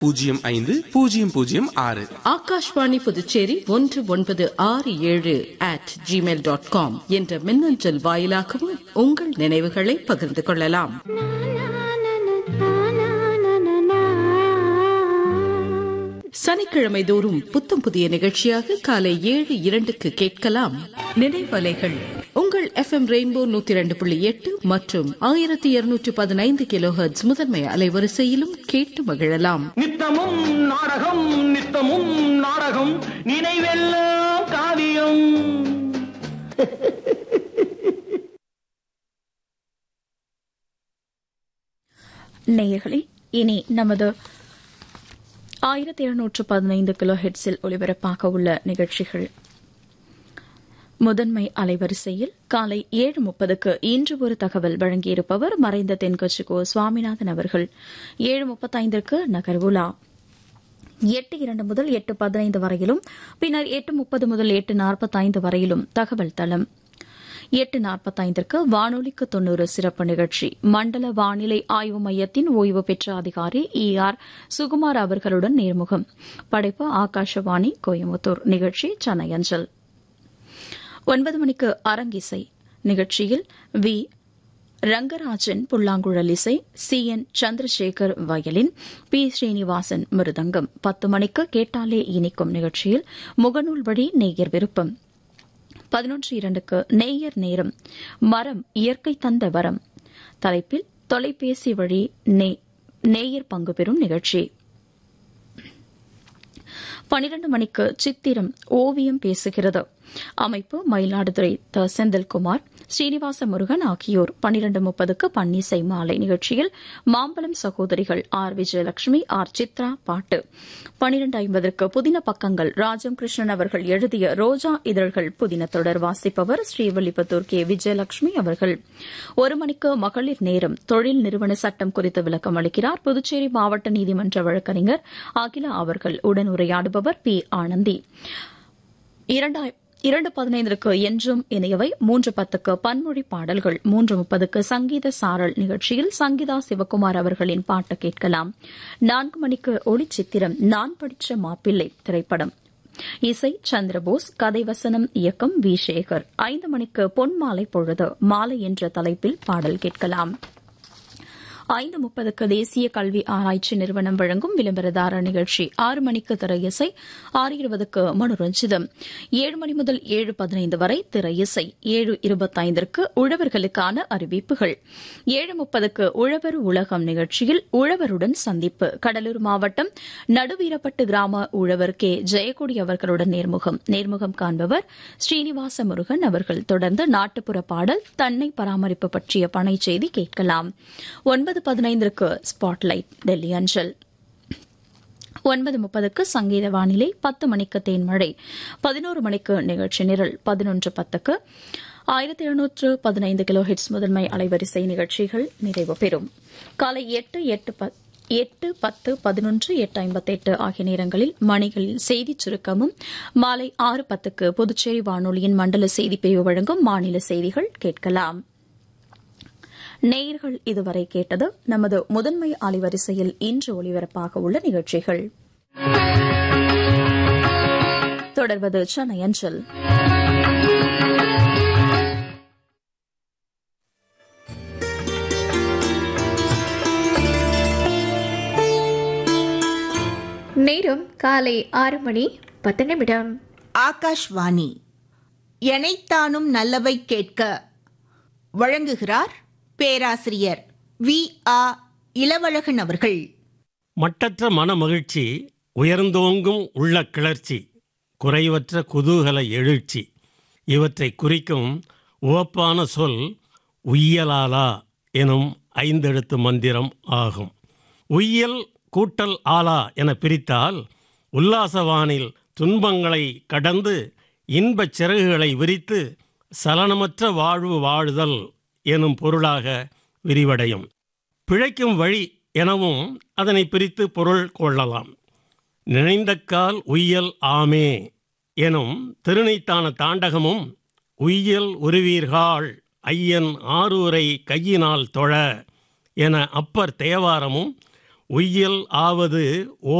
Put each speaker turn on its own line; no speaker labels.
பூஜ்ஜியம் ஐந்து பூஜ்ஜியம் பூஜ்ஜியம் ஆறு
ஆகாஷ்வாணி புதுச்சேரி ஒன்று ஒன்பது ஆறு ஏழு அட் ஜிமெயில் டாட் காம் என்ற மின்னஞ்சல் வாயிலாகவும் உங்கள் நினைவுகளை பகிர்ந்து கொள்ளலாம் சனிக்கிழமை தோறும் புத்தம் புதிய நிகழ்ச்சியாக காலை ஏழு இரண்டுக்கு கேட்கலாம் நினைவலைகள் உங்கள் எஃப்எம் ரெயின்போ நூத்தி இரண்டு புள்ளி எட்டு மற்றும் ஆயிரத்தி இருநூற்றி பதினைந்து கிலோஹெர்ட்ஸ் முதன்மை அலைவரிசையிலும் கேட்டு மகிழலாம்
நித்தமும் நாடகம் நித்தமும் நாடகம் நினைவெல்லாம் காவியம்
நேயர்களே இனி நமது ஆயிரத்தி இருநூற்று பதினைந்து கிலோ ஹெட்ஸில் ஒலிபரப்பாக உள்ள நிகழ்ச்சிகள் முதன்மை அலைவரிசையில் காலை ஏழு முப்பதுக்கு இன்று ஒரு தகவல் வழங்கியிருப்பவர் மறைந்த தென்கட்சி கோ சுவாமிநாதன் அவர்கள் ஏழு முப்பத்தைந்திற்கு நகர்வுலா எட்டு இரண்டு முதல் எட்டு பதினைந்து வரையிலும் பின்னர் எட்டு முப்பது முதல் எட்டு நாற்பத்தைந்து வரையிலும் தகவல் தளம் எட்டு நாற்பத்தைந்திற்கு வானொலிக்கு தொன்னூறு சிறப்பு நிகழ்ச்சி மண்டல வானிலை ஆய்வு மையத்தின் ஓய்வு பெற்ற அதிகாரி இ ஆர் சுகுமார் அவர்களுடன் நேர்முகம் படைப்பு ஆகாஷவாணி கோயம்புத்தூர் நிகழ்ச்சி சென்னை அஞ்சல் ஒன்பது மணிக்கு அரங்கிசை நிகழ்ச்சியில் வி ரங்கராஜன் புல்லாங்குழல் இசை C N Chandrasekar violin P Srinivasan மிருதங்கம் பத்து மணிக்கு கேட்டாலே இனிக்கும் நிகழ்ச்சியில் முகநூல் வழி நேயர் விருப்பம் பதினொன்று இரண்டுக்கு நேயர் நேரம் மரம் இயற்கை தந்த வரம் தலைப்பில் தொலைபேசி வழி நேயர் பங்கு பெறும் நிகழ்ச்சி பனிரண்டு மணிக்கு சித்திரம் ஓவியம் பேசுகிறது அமைப்பு மயிலாடுதுறை த செந்தில்குமார் ஸ்ரீனிவாச முருகன் ஆகியோர் பனிரண்டு முப்பதுக்கு பன்னிசை மாலை நிகழ்ச்சியில் மாம்பலம் சகோதரிகள் ஆர் விஜயலட்சுமி ஆர் சித்ரா பாட்டு பனிரண்டு ஐம்பதற்கு புதின பக்கங்கள் ராஜம் கிருஷ்ணன் அவர்கள் எழுதிய ரோஜா இதழ்கள் புதின தொடர் வாசிப்பவர் ஸ்ரீவல்லிபுத்தூர் கே விஜயலட்சுமி அவர்கள் ஒரு மணிக்கு மகளிர் நேரம் தொழில் நிறுவன சட்டம் குறித்து விளக்கம் அளிக்கிறார் புதுச்சேரி மாவட்ட நீதிமன்ற வழக்கறிஞர் அகிலா அவர்கள் உடன் உரையாடுபவர் பி ஆனந்தி இரண்டு பதினைந்திற்கு என்றும் இணையவை மூன்று பத்துக்கு பன்மொழி பாடல்கள் மூன்று முப்பதுக்கு சங்கீத சாரல் நிகழ்ச்சியில் சங்கீதா சிவகுமார் அவர்களின் பாட்டு கேட்கலாம் நான்கு மணிக்கு ஒளிச்சித்திரம் நான் படிச்ச மாப்பிள்ளை திரைப்படம் இசை சந்திரபோஸ் கதை வசனம் இயக்கம் வி சேகர் ஐந்து மணிக்கு பொன்மாலை பொழுது மாலை என்ற தலைப்பில் பாடல் கேட்கலாம் ஐந்து முப்பதுக்கு தேசிய கல்வி ஆராய்ச்சி நிறுவனம் வழங்கும் விளம்பரதார நிகழ்ச்சி ஆறு மணிக்கு திரை இசை ஆறு இருபதுக்கு மனோரஞ்சிதம் ஏழு மணி முதல் ஏழு பதினைந்து வரை திரை இசை ஏழு இருபத்தைந்திற்கு உழவர்களுக்கான அறிவிப்புகள் ஏழு முப்பதுக்கு உழவர் உலகம் நிகழ்ச்சியில் உழவருடன் சந்திப்பு கடலூர் மாவட்டம் நடுவீரப்பட்டு கிராம உழவர் கே ஜெயக்கொடி அவர்களுடன் நேர்முகம் நேர்முகம் காண்பவர் ஸ்ரீனிவாச முருகன் அவர்கள் தொடர்ந்து நாட்டுப்புற பாடல் தன்னை பராமரிப்பு பற்றிய பனை செய்தி கேட்கலாம் ஒன்பது பதினைந்திற்கு ஸ்பாட்லைட் டெல்லி அஞ்சல் ஒன்பது முப்பதுக்கு சங்கீத வானிலை பத்து மணிக்கு தேன்மழை பதினோரு மணிக்கு நிகழ்ச்சி நிரல் பதினொன்று பத்துக்கு ஆயிரத்தி எழுநூற்று பதினைந்து கிலோ ஹெட்ஸ் முதன்மை அலைவரிசை நிகழ்ச்சிகள் நிறைவு பெறும் காலை எட்டு எட்டு எட்டு பத்து பதினொன்று எட்டு ஐம்பத்தெட்டு ஆகிய நேரங்களில் மணிகளில் செய்திச் சுருக்கமும் மாலை ஆறு பத்துக்கு புதுச்சேரி வானொலியின் மண்டல செய்திப்பிரிவு வழங்கும் மாநில செய்திகள் கேட்கலாம் நேயர்கள் இதுவரை கேட்டது நமது முதன்மை அலைவரிசையில் இன்று ஒலிபரப்பாக உள்ள நிகழ்ச்சிகள் தொடர்வது சென்னை அஞ்சல்
நேரம் காலை ஆறு மணி பத்து நிமிடம்
ஆகாஷ்வாணி எனைத்தானும் நல்லவை கேட்க வழங்குகிறார் பேராசிரியர் வி ஆ இளவழகன் அவர்கள்
மட்டற்ற மன மகிழ்ச்சி உயர்ந்தோங்கும் உள்ள கிளர்ச்சி குறைவற்ற குதூகல எழுச்சி இவற்றை குறிக்கும் உவப்பான சொல் உய்யலாலா எனும் ஐந்தெழுத்து மந்திரம் ஆகும் உய்யல் கூட்டல் ஆலா என பிரித்தால் உல்லாசவானில் துன்பங்களை கடந்து இன்பச் சிறகுகளை விரித்து சலனமற்ற வாழ்வு வாழுதல் எனும் பொருளாக விரிவடையும் பிழைக்கும் வழி எனவும் அதனை பிரித்து பொருள் கொள்ளலாம் நினைந்தக்கால் உய்யல் ஆமே எனும் திருநைத்தான தாண்டகமும் உய்யல் உருவீர்கள் ஐயன் ஆரூரை கையினால் தொழ என அப்பர் தேவாரமும் உய்யல் ஆவது